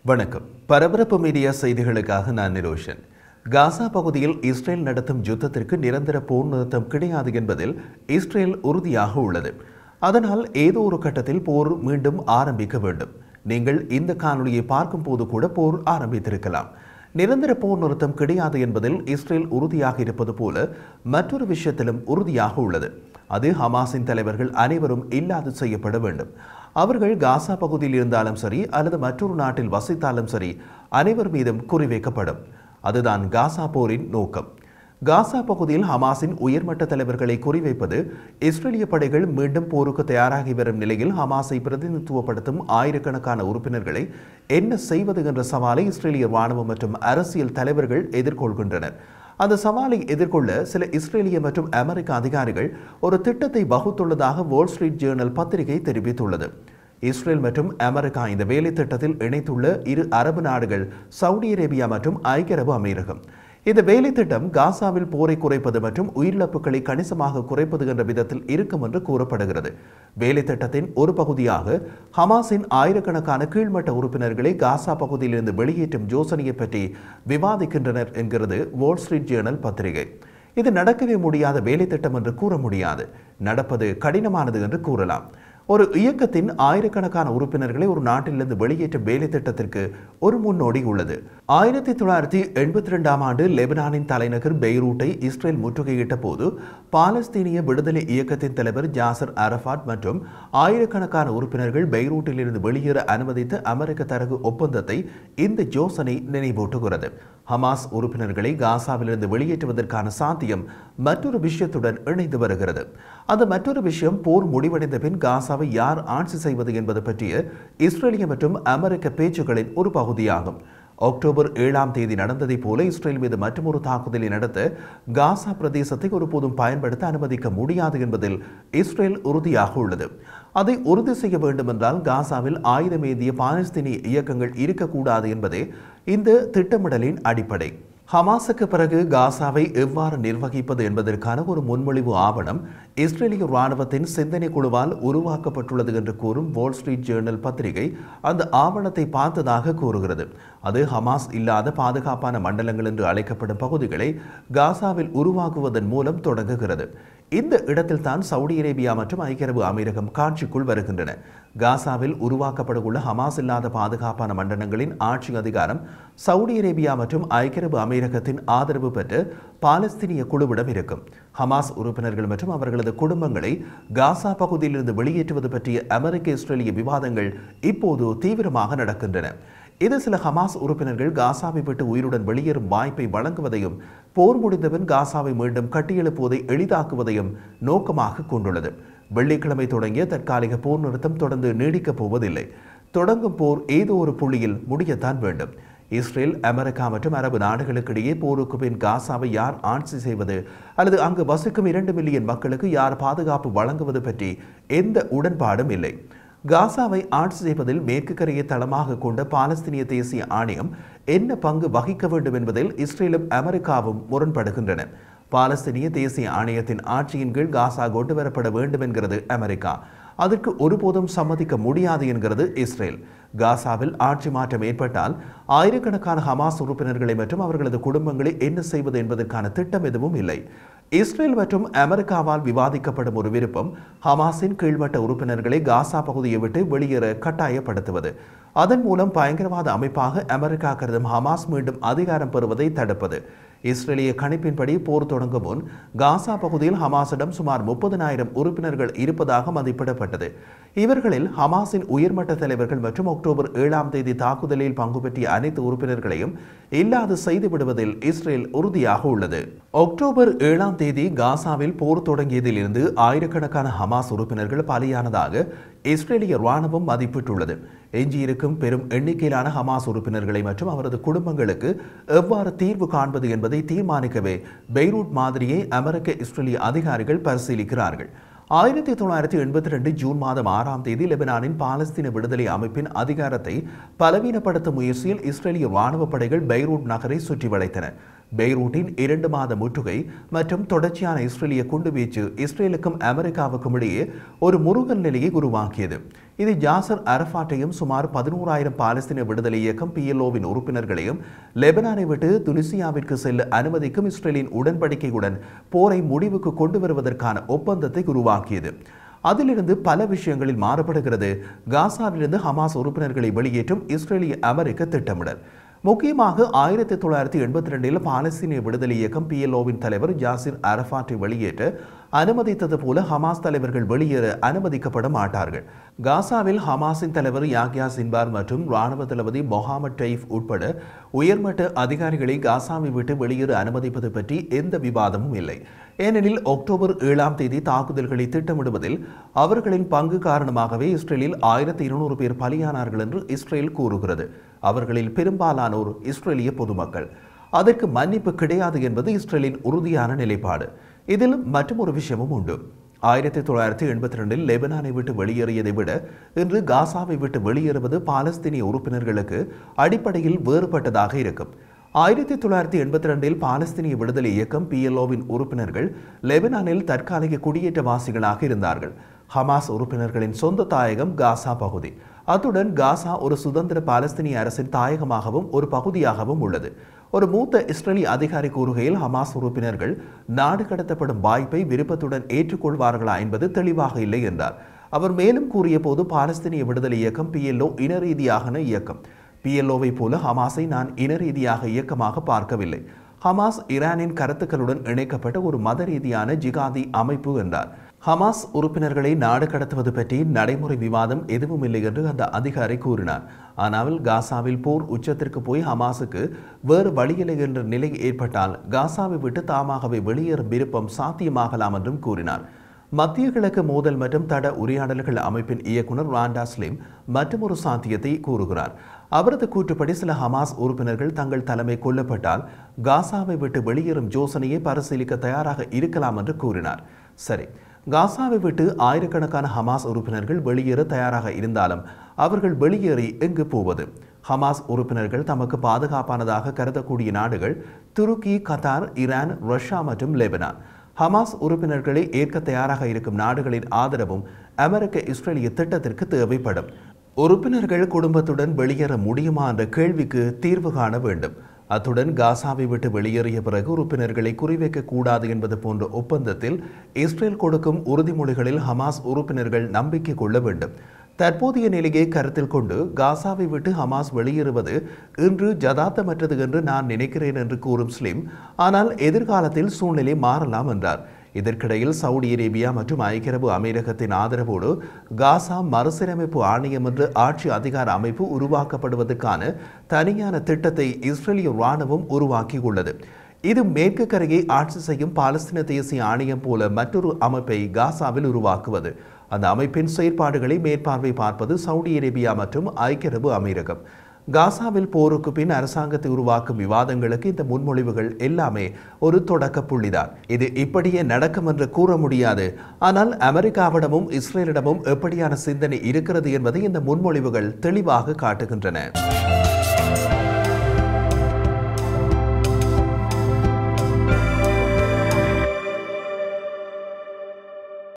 வணக்கம் பரபரப்பு மீடியா செய்திகளுக்காக நான் நிரோஷன் காசா பகுதியில் இஸ்ரேல் நடத்தும் யுத்தத்திற்கு நிரந்தர போர் நிறுத்தம் கிடையாது என்பதில் இஸ்ரேல் உறுதியாக உள்ளது அதனால் ஏதோ ஒரு கட்டத்தில் போர் மீண்டும் ஆரம்பிக்க வேண்டும் நீங்கள் இந்த காணொளியை பார்க்கும் போது கூட போர் ஆரம்பித்திருக்கலாம் நிரந்தர போர் நிறுத்தம் கிடையாது என்பதில் இஸ்ரேல் உறுதியாக இருப்பது போல மற்றொரு விஷயத்திலும் உறுதியாக உள்ளது அது ஹமாஸின் தலைவர்கள் அனைவரும் இல்லாது செய்யப்பட வேண்டும் அவர்கள் காசா பகுதியில் இருந்தாலும் சரி அல்லது மற்றொரு நாட்டில் வசித்தாலும் சரி அனைவர் மீதும் குறிவைக்கப்படும் அதுதான் காசா போரின் நோக்கம் காசா பகுதியில் ஹமாஸின் உயர்மட்ட தலைவர்களை குறிவைப்பது இஸ்ரேலிய படைகள் மீண்டும் போருக்கு தயாராகி வரும் நிலையில் ஹமாஸை பிரதிநிதித்துவப்படுத்தும் ஆயிரக்கணக்கான உறுப்பினர்களை என்ன செய்வது என்ற சவாலை இஸ்ரேலிய ராணுவம் மற்றும் அரசியல் தலைவர்கள் எதிர்கொள்கின்றனர் அந்த சவாலை எதிர்கொள்ள சில இஸ்ரேலிய மற்றும் அமெரிக்க அதிகாரிகள் ஒரு திட்டத்தை வகுத்துள்ளதாக வால் ஸ்ட்ரீட் ஜேர்னல் பத்திரிகை தெரிவித்துள்ளது இஸ்ரேல் மற்றும் அமெரிக்கா இந்த வேலை திட்டத்தில் இணைத்துள்ள இரு அரபு நாடுகள் சவுதி அரேபியா மற்றும் ஐக்கிய அரபு அமீரகம் இந்த வேலை திட்டம் காசாவில் போரை குறைப்பது மற்றும் உயிரிழப்புகளை கணிசமாக குறைப்பது என்ற விதத்தில் இருக்கும் என்று கூறப்படுகிறது வேலை திட்டத்தின் ஒரு பகுதியாக ஹமாஸின் ஆயிரக்கணக்கான கீழ்மட்ட உறுப்பினர்களை காசா பகுதியிலிருந்து வெளியேற்றும் யோசனையை பற்றி விவாதிக்கின்றனர் என்கிறது வால் ஸ்ட்ரீட் ஜேர்னல் பத்திரிகை இது நடக்கவே முடியாத வேலை திட்டம் என்று கூற முடியாது நடப்பது கடினமானது என்று கூறலாம் ஒரு இயக்கத்தின் ஆயிரக்கணக்கான உறுப்பினர்களை ஒரு நாட்டிலிருந்து வெளியேற்றும் வேலை திட்டத்திற்கு ஒரு முன்னோடி உள்ளது ஆயிரத்தி தொள்ளாயிரத்தி எண்பத்தி ரெண்டாம் ஆண்டு லெபனானின் தலைநகர் பெய்ரூட்டை இஸ்ரேல் முற்றுகையிட்ட போது பாலஸ்தீனிய விடுதலை இயக்கத்தின் தலைவர் ஜாசர் அரஃபாட் மற்றும் ஆயிரக்கணக்கான உறுப்பினர்கள் பெய்ரூட்டிலிருந்து வெளியேற அனுமதித்த அமெரிக்க தரகு ஒப்பந்தத்தை இந்த யோசனை நினைவூட்டுகிறது ஹமாஸ் உறுப்பினர்களை காசாவிலிருந்து வெளியேற்றுவதற்கான சாத்தியம் மற்றொரு விஷயத்துடன் இணைந்து வருகிறது அந்த மற்றொரு விஷயம் போர் முடிவடைந்த பின் காசாவை யார் ஆட்சி செய்வது என்பது பற்றிய இஸ்ரேலிய மற்றும் அமெரிக்க பேச்சுக்களின் ஒரு பகுதியாகும் அக்டோபர் ஏழாம் தேதி நடந்ததைப் போல இஸ்ரேல் மீது மற்றொரு தாக்குதலை நடத்த காசா பிரதேசத்தை ஒருபோதும் பயன்படுத்த அனுமதிக்க முடியாது என்பதில் இஸ்ரேல் உறுதியாக உள்ளது அதை உறுதி செய்ய வேண்டும் என்றால் காசாவில் ஆயுதமேந்திய பாலஸ்தீனிய இயக்கங்கள் இருக்கக்கூடாது என்பதே இந்த திட்டமிடலின் அடிப்படை ஹமாஸுக்கு பிறகு காசாவை எவ்வாறு நிர்வகிப்பது என்பதற்கான ஒரு முன்மொழிவு ஆவணம் இஸ்ரேலிய ராணுவத்தின் சிந்தனை குழுவால் உருவாக்கப்பட்டுள்ளது என்று கூறும் வால் ஸ்ட்ரீட் ஜேர்னல் பத்திரிகை அந்த ஆவணத்தை பார்த்ததாக கூறுகிறது அது ஹமாஸ் இல்லாத பாதுகாப்பான மண்டலங்கள் என்று அழைக்கப்படும் பகுதிகளை காசாவில் உருவாக்குவதன் மூலம் தொடங்குகிறது இந்த இடத்தில் தான் சவுதி அரேபியா மற்றும் ஐக்கிய அரபு அமீரகம் காட்சிக்குள் வருகின்றன காசாவில் உருவாக்கப்பட உள்ள ஹமாஸ் இல்லாத பாதுகாப்பான மண்டலங்களின் ஆட்சி அதிகாரம் சவுதி அரேபியா மற்றும் ஐக்கிய அரபு அமீரகத்தின் ஆதரவு பெற்று பாலஸ்தீனிய குழுவிடம் இருக்கும் ஹமாஸ் உறுப்பினர்கள் மற்றும் அவர்களது குடும்பங்களை காசா பகுதியிலிருந்து வெளியேற்றுவது பற்றிய அமெரிக்க இஸ்ரேலிய விவாதங்கள் இப்போது தீவிரமாக நடக்கின்றன இது சில ஹமாஸ் உறுப்பினர்கள் காசாவை விட்டு உயிருடன் வெளியேறும் வாய்ப்பை வழங்குவதையும் போர் முடிந்தபின் காசாவை மீண்டும் கட்டியெழுப்புவதை எளிதாக்குவதையும் நோக்கமாக கொண்டுள்ளது வெள்ளிக்கிழமை தொடங்கிய தற்காலிக போர் நிறுத்தம் தொடர்ந்து நீடிக்கப் போவதில்லை தொடங்கும் போர் ஏதோ ஒரு புள்ளியில் முடியத்தான் வேண்டும் இஸ்ரேல் அமெரிக்கா மற்றும் அரபு நாடுகளுக்கிடையே போருக்கு பின் காசாவை யார் ஆட்சி செய்வது அல்லது அங்கு வசிக்கும் இரண்டு மில்லியன் மக்களுக்கு யார் பாதுகாப்பு வழங்குவது பற்றி எந்த உடன்பாடும் இல்லை காசாவை ஆட்சி செய்வதில் மேற்கு கரையை தளமாக கொண்ட பாலஸ்தீனிய தேசிய ஆணையம் என்ன பங்கு வகிக்க வேண்டும் என்பதில் இஸ்ரேலும் அமெரிக்காவும் முரண்படுகின்றன பாலஸ்தீனிய தேசிய ஆணையத்தின் ஆட்சியின் கீழ் காசா கொண்டு வரப்பட வேண்டும் என்கிறது அமெரிக்கா அதற்கு ஒருபோதும் சம்மதிக்க முடியாது என்கிறது இஸ்ரேல் காசாவில் ஆட்சி மாற்றம் ஏற்பட்டால் ஆயிரக்கணக்கான ஹமாஸ் உறுப்பினர்களை மற்றும் அவர்களது குடும்பங்களை என்ன செய்வது என்பதற்கான திட்டம் எதுவும் இல்லை இஸ்ரேல் மற்றும் அமெரிக்காவால் விவாதிக்கப்படும் ஒரு விருப்பம் ஹமாஸின் கீழ்மட்ட உறுப்பினர்களை காசா பகுதியை விட்டு வெளியேற கட்டாயப்படுத்துவது அதன் மூலம் பயங்கரவாத அமைப்பாக அமெரிக்கா கருதும் ஹமாஸ் மீண்டும் அதிகாரம் பெறுவதை தடுப்பது இஸ்ரேலிய கணிப்பின்படி போர் தொடங்கும் முன் காசா பகுதியில் ஹமாஸிடம் சுமார் முப்பதனாயிரம் உறுப்பினர்கள் இருப்பதாக மதிப்பிடப்பட்டது இவர்களில் ஹமாஸின் உயர்மட்ட தலைவர்கள் மற்றும் அக்டோபர் ஏழாம் தேதி தாக்குதலில் பங்கு பெற்றிய அனைத்து உறுப்பினர்களையும் இல்லாது செய்து விடுவதில் இஸ்ரேல் உறுதியாக உள்ளது அக்டோபர் ஏழாம் தேதி காசாவில் போர் தொடங்கியதிலிருந்து ஆயிரக்கணக்கான ஹமாஸ் உறுப்பினர்கள் பலியானதாக இஸ்ரேலிய ராணுவம் மதிப்பிட்டுள்ளது எஞ்சியிருக்கும் பெரும் எண்ணிக்கையிலான ஹமாஸ் உறுப்பினர்களை மற்றும் அவரது குடும்பங்களுக்கு எவ்வாறு தீர்வு காண்பது என்பதை தீர்மானிக்கவே பெய்ரூட் மாதிரியை அமெரிக்க இஸ்ரேலிய அதிகாரிகள் பரிசீலிக்கிறார்கள் ஆயிரத்தி தொள்ளாயிரத்தி எண்பத்தி ரெண்டு ஜூன் மாதம் ஆறாம் தேதி லெபனானின் பாலஸ்தீன விடுதலை அமைப்பின் அதிகாரத்தை பலவீனப்படுத்தும் முயற்சியில் இஸ்ரேலிய ராணுவ படைகள் பெய்ரூட் நகரை சுற்றி வளைத்தன பெய்ரூட்டின் இரண்டு மாத முற்றுகை மற்றும் தொடர்ச்சியான இஸ்ரேலிய குண்டுவீச்சு இஸ்ரேலுக்கும் அமெரிக்காவுக்கும் இடையே ஒரு முருகல் நிலையை உருவாக்கியது இது ஜாசர் அரஃபாட்டையும் சுமார் பதினோராயிரம் பாலஸ்தீன விடுதலை இயக்கம் பிஎல்ஓவின் உறுப்பினர்களையும் லெபனானை விட்டு துனிசியாவிற்கு செல்ல அனுமதிக்கும் இஸ்ரேலின் உடன்படிக்கையுடன் போரை முடிவுக்கு கொண்டு வருவதற்கான ஒப்பந்தத்தை உருவாக்கியது அதிலிருந்து பல விஷயங்களில் மாறுபடுகிறது காசாவிலிருந்து ஹமாஸ் உறுப்பினர்களை வெளியேற்றும் இஸ்ரேலிய அமெரிக்க திட்டமிடல் முக்கியமாக ஆயிரத்தி தொள்ளாயிரத்தி எண்பத்தி ரெண்டில் பாலஸ்தீனிய விடுதலை இயக்கம் பிஎல்ஓவின் தலைவர் ஜாசிர் அரஃபாட்டை வெளியேற்ற அனுமதித்தது போல ஹமாஸ் தலைவர்கள் வெளியேற அனுமதிக்கப்பட மாட்டார்கள் காசாவில் ஹமாஸின் தலைவர் யாக்யா சின்பார் மற்றும் ராணுவ தளபதி மொஹாமட் டைஃப் உட்பட உயர்மட்ட அதிகாரிகளை காசாவை விட்டு வெளியேற அனுமதிப்பது பற்றி எந்த விவாதமும் இல்லை ஏனெனில் அக்டோபர் ஏழாம் தேதி தாக்குதல்களை திட்டமிடுவதில் அவர்களின் பங்கு காரணமாகவே இஸ்ரேலில் ஆயிரத்தி இருநூறு பேர் பலியானார்கள் என்று இஸ்ரேல் கூறுகிறது அவர்களில் பெரும்பாலானோர் இஸ்ரேலிய பொதுமக்கள் அதற்கு மன்னிப்பு கிடையாது என்பது இஸ்ரேலின் உறுதியான நிலைப்பாடு இதில் மற்றொரு விஷயமும் உண்டு ஆயிரத்தி தொள்ளாயிரத்தி எண்பத்தி ரெண்டில் லெபனானை விட்டு வெளியேறியதை விட இன்று காசாவை விட்டு வெளியேறுவது பாலஸ்தீனிய உறுப்பினர்களுக்கு அடிப்படையில் வேறுபட்டதாக இருக்கும் ஆயிரத்தி தொள்ளாயிரத்தி எண்பத்தி ரெண்டில் பாலஸ்தீனிய விடுதலை இயக்கம் பிஎல்ஓவின் உறுப்பினர்கள் லெபனானில் தற்காலிக குடியேற்றவாசிகளாக இருந்தார்கள் ஹமாஸ் உறுப்பினர்களின் சொந்த தாயகம் காசா பகுதி அத்துடன் காசா ஒரு சுதந்திர பாலஸ்தீனிய அரசின் தாயகமாகவும் ஒரு பகுதியாகவும் உள்ளது ஒரு மூத்த இஸ்ரேலி அதிகாரி கூறுகையில் ஹமாஸ் உறுப்பினர்கள் நாடு கடத்தப்படும் வாய்ப்பை விருப்பத்துடன் ஏற்றுக்கொள்வார்களா என்பது தெளிவாக இல்லை என்றார் அவர் மேலும் கூறிய போது பாலஸ்தீனிய விடுதலை இயக்கம் பிஎல்ஓ இன ரீதியான இயக்கம் பிஎல்ஓவை போல ஹமாஸை நான் இன ரீதியாக இயக்கமாக பார்க்கவில்லை ஹமாஸ் ஈரானின் கருத்துக்களுடன் இணைக்கப்பட்ட ஒரு மத ரீதியான ஜிகாதி அமைப்பு என்றார் ஹமாஸ் உறுப்பினர்களை நாடு கடத்துவது பற்றி நடைமுறை விவாதம் எதுவும் இல்லை என்று அந்த அதிகாரி கூறினார் ஆனால் காசாவில் போர் உச்சத்திற்கு போய் ஹமாஸுக்கு வேறு வழியில்லை என்ற நிலை ஏற்பட்டால் காசாவை விட்டு தாமாகவே வெளியேறும் விருப்பம் சாத்தியமாகலாம் என்றும் கூறினார் மத்திய கிழக்கு மோதல் மற்றும் தட உரையாடல்கள் அமைப்பின் இயக்குனர் ராண்டா ஸ்லிம் மற்றொரு சாத்தியத்தை கூறுகிறார் அவரது கூற்றுப்படி சில ஹமாஸ் உறுப்பினர்கள் தங்கள் தலைமை கொல்லப்பட்டால் காசாவை விட்டு வெளியேறும் யோசனையை பரிசீலிக்க தயாராக இருக்கலாம் என்று கூறினார் சரி காசாவை விட்டு ஆயிரக்கணக்கான ஹமாஸ் உறுப்பினர்கள் வெளியேற தயாராக இருந்தாலும் அவர்கள் வெளியேறி எங்கு போவது ஹமாஸ் உறுப்பினர்கள் தமக்கு பாதுகாப்பானதாக கருதக்கூடிய நாடுகள் துருக்கி கத்தார் ஈரான் ரஷ்யா மற்றும் லெபனான் ஹமாஸ் உறுப்பினர்களை ஏற்க தயாராக இருக்கும் நாடுகளின் ஆதரவும் அமெரிக்க இஸ்ரேலிய திட்டத்திற்கு தேவைப்படும் உறுப்பினர்கள் குடும்பத்துடன் வெளியேற முடியுமா என்ற கேள்விக்கு தீர்வு காண வேண்டும் அத்துடன் காசாவை விட்டு வெளியேறிய பிறகு உறுப்பினர்களை குறிவைக்க கூடாது என்பது போன்ற ஒப்பந்தத்தில் இஸ்ரேல் கொடுக்கும் உறுதிமொழிகளில் ஹமாஸ் உறுப்பினர்கள் நம்பிக்கை கொள்ள வேண்டும் தற்போதைய நிலையை கருத்தில் கொண்டு காசாவை விட்டு ஹமாஸ் வெளியேறுவது இன்று ஜதார்த்தமற்றது என்று நான் நினைக்கிறேன் என்று கூறும் ஸ்லிம் ஆனால் எதிர்காலத்தில் சூழ்நிலை மாறலாம் என்றார் இதற்கிடையில் சவுதி அரேபியா மற்றும் ஐக்கிய அரபு அமீரகத்தின் ஆதரவோடு காசா மறுசீரமைப்பு ஆணையம் என்ற ஆட்சி அதிகார அமைப்பு உருவாக்கப்படுவதற்கான தனியான திட்டத்தை இஸ்ரேலிய ராணுவம் உருவாக்கியுள்ளது இது மேற்கு கரையை ஆட்சி செய்யும் பாலஸ்தீன தேசிய ஆணையம் போல மற்றொரு அமைப்பை காசாவில் உருவாக்குவது அந்த அமைப்பின் செயற்பாடுகளை மேற்பார்வை பார்ப்பது சவுதி அரேபியா மற்றும் ஐக்கிய அரபு அமீரகம் காசாவில் போருக்கு பின் அரசாங்கத்தை உருவாக்கும் விவாதங்களுக்கு இந்த முன்மொழிவுகள் எல்லாமே ஒரு தொடக்க புள்ளிதான் இது இப்படியே நடக்கும் என்று கூற முடியாது ஆனால் அமெரிக்காவிடமும் இஸ்ரேலிடமும் எப்படியான சிந்தனை இருக்கிறது என்பதை இந்த முன்மொழிவுகள் தெளிவாக காட்டுகின்றன